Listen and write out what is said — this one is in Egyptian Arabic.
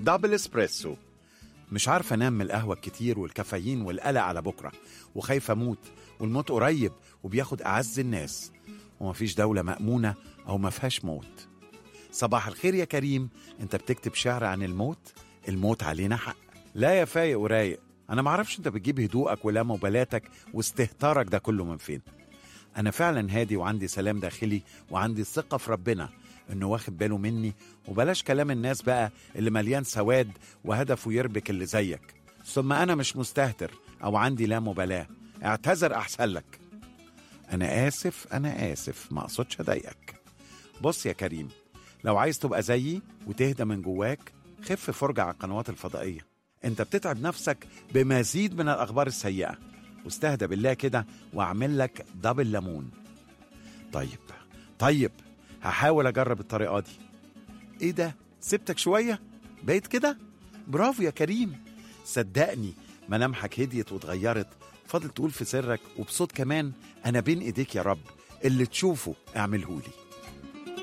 دبل اسبريسو مش عارفة أنام من القهوة الكتير والكافيين والقلق على بكرة وخايفة أموت والموت قريب وبياخد أعز الناس ومفيش دولة مأمونة أو ما فيهاش موت صباح الخير يا كريم أنت بتكتب شعر عن الموت الموت علينا حق لا يا فايق ورايق أنا معرفش أنت بتجيب هدوءك ولا مبالاتك واستهتارك ده كله من فين أنا فعلا هادي وعندي سلام داخلي وعندي ثقة في ربنا إنه واخد باله مني وبلاش كلام الناس بقى اللي مليان سواد وهدفه يربك اللي زيك ثم أنا مش مستهتر أو عندي لا مبالاة اعتذر أحسن لك أنا آسف أنا آسف ما أقصدش أضايقك بص يا كريم لو عايز تبقى زيي وتهدى من جواك خف فرجة على القنوات الفضائية انت بتتعب نفسك بمزيد من الأخبار السيئة واستهدى بالله كده واعمل لك دبل ليمون طيب طيب هحاول أجرب الطريقة دي ايه ده سبتك شوية بقيت كده برافو يا كريم صدقني ملامحك هديت واتغيرت فاضل تقول في سرك وبصوت كمان أنا بين إيديك يا رب اللي تشوفه اعملهولي